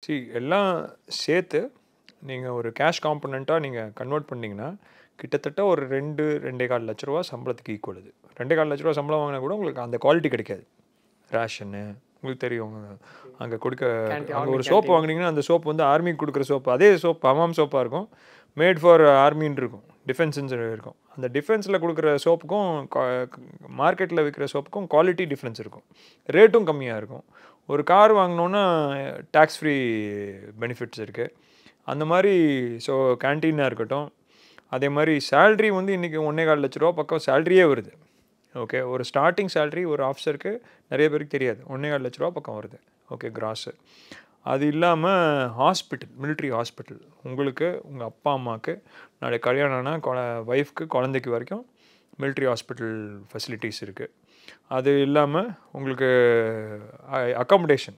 C எல்லாம் சேர்த்து நீங்கள் ஒரு கேஷ் காம்பனண்ட்டாக நீங்கள் கன்வெர்ட் பண்ணிங்கன்னா கிட்டத்தட்ட ஒரு ரெண்டு ரெண்டே கால் லட்ச ரூபா சம்பளத்துக்கு ஈக்குவல் இது ரெண்டே கால் லட்ச ரூபா சம்பளம் வாங்கினா கூட உங்களுக்கு அந்த குவாலிட்டி கிடைக்காது ரேஷனு உங்களுக்கு தெரியும் அங்கே கொடுக்க அங்கே ஒரு சோப்பு வாங்குனீங்கன்னா அந்த சோப்பு வந்து ஆர்மிக்கு கொடுக்குற சோப்பு அதே சோப் ஹமாம் சோப்பாக இருக்கும் மேட் ஃபார் ஆர்மின்னு இருக்கும் டிஃபென்ஸ்ன்னு இருக்கும் அந்த டிஃபென்ஸில் கொடுக்குற சோப்புக்கும் மார்க்கெட்டில் விற்கிற சோப்புக்கும் குவாலிட்டி டிஃப்ரென்ஸ் இருக்கும் ரேட்டும் கம்மியாக இருக்கும் ஒரு கார் வாங்கினோன்னா டேக்ஸ் ஃப்ரீ பெனிஃபிட்ஸ் இருக்குது அந்த மாதிரி ஸோ கேன்டீனாக இருக்கட்டும் அதே மாதிரி சேல்ரி வந்து இன்றைக்கி ஒன்றே கால் லட்ச ரூபா பக்கம் சேல்ரியே வருது ஓகே ஒரு ஸ்டார்டிங் சேல்ரி ஒரு ஆஃபீஸருக்கு நிறைய பேருக்கு தெரியாது ஒன்றே கால் லட்ச ரூபா பக்கம் வருது ஓகே கிராஸு அது இல்லாமல் ஹாஸ்பிட்டல் military ஹாஸ்பிட்டல் உங்களுக்கு உங்கள் அப்பா அம்மாவுக்கு நாளைக்கு கல்யாணம்னா கொ ஒய்ஃப்க்கு குழந்தைக்கு வரைக்கும் military ஹாஸ்பிட்டல் ஃபெசிலிட்டிஸ் இருக்குது அது இல்லாமல் உங்களுக்கு அக்காமடேஷன்